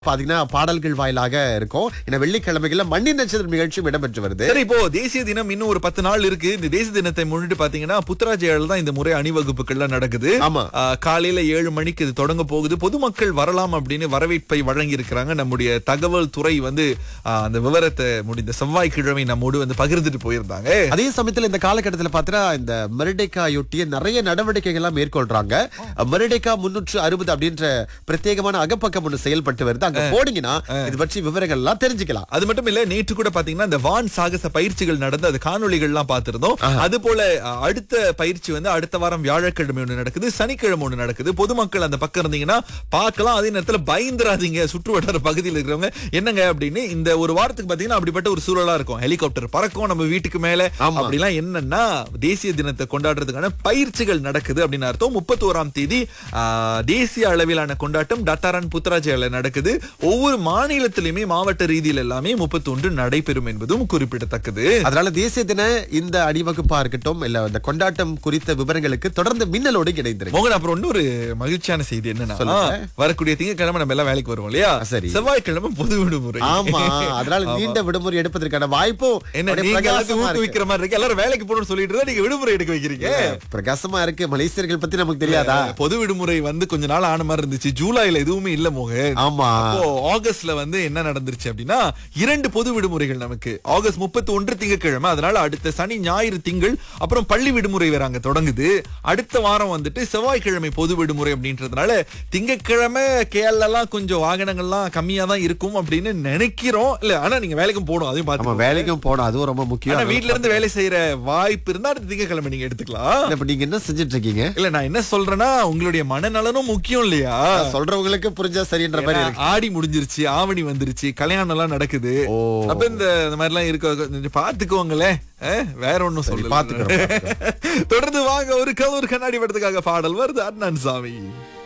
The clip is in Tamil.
பாத்தீங்கன்னா பாடல்கள் வாயிலாக இருக்கும் ஏன்னா வெள்ளிக்கிழமைகள்ல மண்ணின் நட்சத்திரம் நிகழ்ச்சியும் இடம்பெற்று வருது சரி இப்போ தேசிய தினம் இன்னும் ஒரு பத்து நாள் இருக்கு இந்த தேசிய தினத்தை முன்னிட்டு பாத்தீங்கன்னா புத்தராஜையால தான் இந்த முறை அணிவகுப்புகள்லாம் நடக்குது ஆமா. ஆ, காலையில ஏழு மணிக்கு இது தொடங்க போகுது பொதுமக்கள் வரலாம் அப்படின்னு வரவேற்பை வழங்கி இருக்கிறாங்க நம்முடைய தகவல் துறை வந்து ஆ, அந்த விவரத்தை முடிந்த செவ்வாய்க்கிழமை நம்மோடு வந்து பகிர்ந்துட்டு போயிருந்தாங்க அதே சமயத்துல இந்த காலகட்டத்துல பாத்தீங்கன்னா இந்த மெரிடேக்காயொட்டிய நிறைய நடவடிக்கைகள் எல்லாம் மேற்கொள்றாங்க மெரிடேக்கா முன்னூற்று அறுபது அப்படின்ற பிரத்யேகமான அகப்பக்கம் ஒன்று செயல்பட்டு வருது அங்க போனீங்கன்னா இது பற்றி விவரங்கள் எல்லாம் தெரிஞ்சுக்கலாம் அது மட்டும் இல்ல நேற்று கூட பாத்தீங்கன்னா இந்த வான் சாகச பயிற்சிகள் நடந்து அது காணொளிகள் எல்லாம் பார்த்திருந்தோம் அது போல அ, அடுத்த பயிற்சி வந்து அடுத்த வாரம் வியாழக்கிழமை ஒண்ணு நடக்குது சனிக்கிழமை ஒண்ணு நடக்குது பொதுமக்கள் அந்த பக்கம் இருந்தீங்கன்னா பார்க்கலாம் அதே நேரத்துல பயந்துராதீங்க சுற்று வட்டார பகுதியில் இருக்கிறவங்க என்னங்க அப்படின்னு இந்த ஒரு வாரத்துக்கு பாத்தீங்கன்னா அப்படிப்பட்ட ஒரு சூழலா இருக்கும் ஹெலிகாப்டர் பறக்கும் நம்ம வீட்டுக்கு மேல ஆமா. அப்படிலாம் என்னன்னா தேசிய தினத்தை கொண்டாடுறதுக்கான பயிற்சிகள் நடக்குது அப்படின்னு அர்த்தம் முப்பத்தி ஓராம் தேதி ஆ, தேசிய அளவிலான கொண்டாட்டம் டட்டாரன் புத்தராஜியால நடக்குது ஒவ்வொரு மாநிலத்திலுமே மாவட்ட ரீதியில் எல்லாமே முப்பத்தி ஒன்று நடைபெறும் என்பதும் குறிப்பிடத்தக்கது அதனால தேசிய தின இந்த அணிவகுப்பா இருக்கட்டும் இல்ல இந்த கொண்டாட்டம் குறித்த விவரங்களுக்கு தொடர்ந்து மின்னலோடு இணைந்திருக்கு மோகன் அப்புறம் இன்னொரு மகிழ்ச்சியான செய்தி என்னன்னா சொல்லுங்க. வரக்கூடிய திங்கட்கிழமை நம்ம எல்லாம் வேலைக்கு வருவோம் இல்லையா சரி. செவ்வாய்க்கிழமை பொது விடுமுறை ஆமா அதனால நீண்ட விடுமுறை எடுப்பதற்கான வாய்ப்பும் என்ன அப்படியே நீங்க பிரகாசமா எல்லாத்தையும் இருக்கு. ஊக்குவிக்கிற மாதிரி இருக்கு எல்லாரும் வேலைக்கு போகணும்னு சொல்லிட்டு இருந்தா நீங்க விடுமுறை எடுக்க வைக்கிறீங்க பிரகாசமா இருக்கு மலேசியர்கள் பத்தி நமக்கு தெரியாதா பொது விடுமுறை வந்து கொஞ்ச நாள் ஆன மாதிரி இருந்துச்சு ஜூலைல எதுவுமே இல்ல மோகன் ஆமா அப்போ ஆகஸ்ட்ல வந்து என்ன நடந்துருச்சு அப்படின்னா இரண்டு பொது விடுமுறைகள் நமக்கு ஆகஸ்ட் முப்பத்தி ஒன்று திங்கட்கிழமை அதனால அடுத்த சனி ஞாயிறு திங்கள் அப்புறம் பள்ளி விடுமுறை வேற அங்க தொடங்குது அடுத்த வாரம் வந்துட்டு செவ்வாய்க்கிழமை பொது விடுமுறை அப்படின்றதுனால திங்கட்கிழமை கேரள எல்லாம் கொஞ்சம் வாகனங்கள்லாம் கம்மியா தான் இருக்கும் அப்படின்னு நினைக்கிறோம் இல்ல ஆனா நீங்க வேலைக்கும் போகணும் அதையும் நம்ம பார்த்து வேலைக்கும் போனோம் அதுவும் ரொம்ப ஆனா முக்கியம் வீட்ல இருந்து வேலை செய்யற வாய்ப்பு இருந்தா அடுத்த திங்கட்கிழமை நீங்க எடுத்துக்கலாம் இப்ப நீங்க என்ன செஞ்சுட்டு இருக்கீங்க இல்ல நான் என்ன சொல்றேன்னா உங்களுடைய மனநலனும் முக்கியம் இல்லையா சொல்றவங்களுக்கு புரிஞ்சா சரின்ற மாதிரி இருக்கு ஆடி முடிஞ்சிருச்சு ஆவணி வந்துருச்சு கல்யாணம் எல்லாம் நடக்குது ஓ. அப்ப இந்த இந்த மாதிரி எல்லாம் இருக்க கொஞ்சம் பாத்துக்கோங்களேன் அஹ், வேற ஒண்ணும் சொல்லி பாத்துக்கிறோம், தொடர்ந்து வாங்க ஒரு க- ஒரு கண்ணாடி படத்துக்காக பாடல் வருது அண்ணன் சாமி